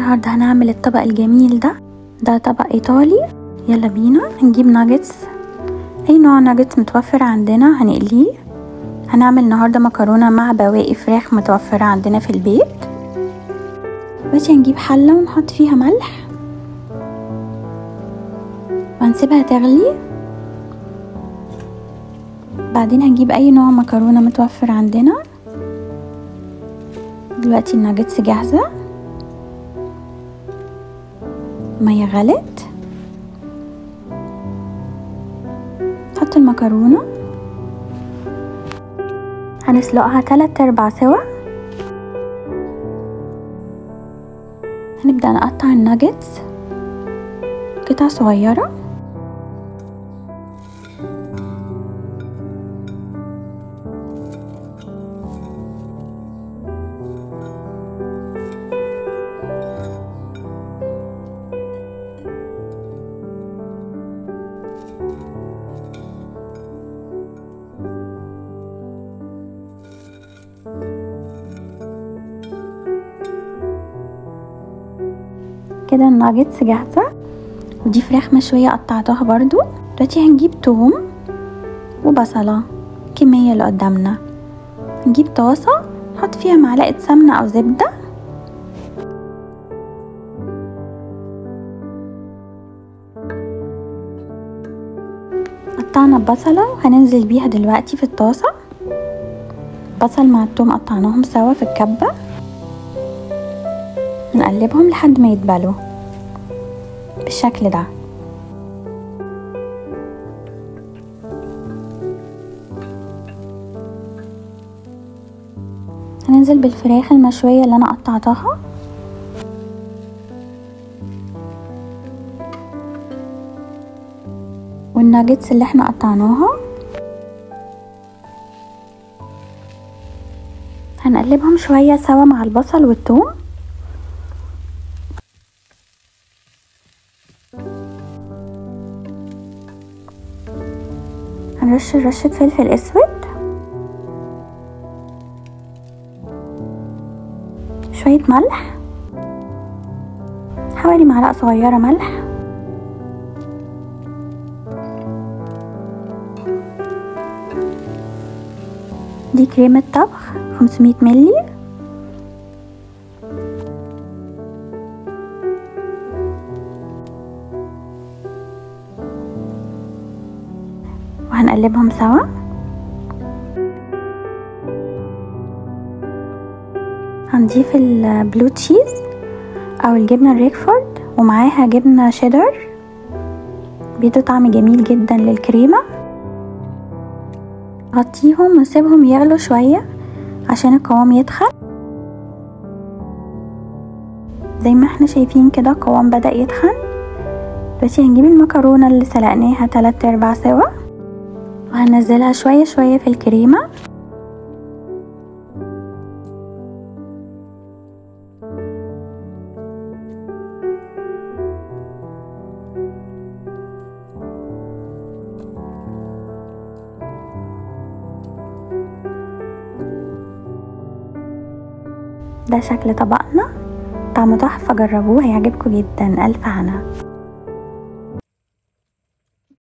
النهاردة هنعمل الطبق الجميل ده ده طبق ايطالي يلا بينا هنجيب ناجتس اي نوع ناجتس متوفر عندنا هنقليه هنعمل النهارده مكرونه مع بواقي فراخ متوفره عندنا في البيت بس هنجيب حله ونحط فيها ملح وهنسيبها تغلي بعدين هنجيب اي نوع مكرونه متوفر عندنا دلوقتي الناجتس جاهزه ميه غلت نحط المكرونه هنسلقها تلات ارباع سوا هنبدأ نقطع الناجتس قطع صغيرة كده الناجتس جاهزة ودي فراخ مشوية قطعتها برضو دلوقتي هنجيب توم وبصلة كمية اللي قدامنا نجيب طاسة نحط فيها معلقة سمنة أو زبدة قطعنا البصلة وهننزل بيها دلوقتي في الطاسة بصل مع التوم قطعناهم سوا في الكبة نقلبهم لحد ما يتبلوا بالشكل ده هننزل بالفراخ المشوية اللي انا قطعتها والناجتس اللي احنا قطعناها هنقلبهم شوية سوا مع البصل والثوم هنرش رشة فلفل اسود شوية ملح حوالي معلقة صغيرة ملح دي كريمة طبخ 500 ملي وهنقلبهم سوا هنضيف البلو تشيز او الجبنة الريكفورد ومعاها جبنة شيدر بيدوا طعم جميل جدا للكريمة غطيهم ونسيبهم يغلوا شوية عشان القوام يدخل زي ما احنا شايفين كده القوام بدأ يدخن دلوقتي هنجيب المكرونة اللي سلقناها تلات ارباع سوا وهنزلها شوية شوية في الكريمة ده شكل طبقنا طعمه تحفة جربوه هيعجبكم جدا ألف هنا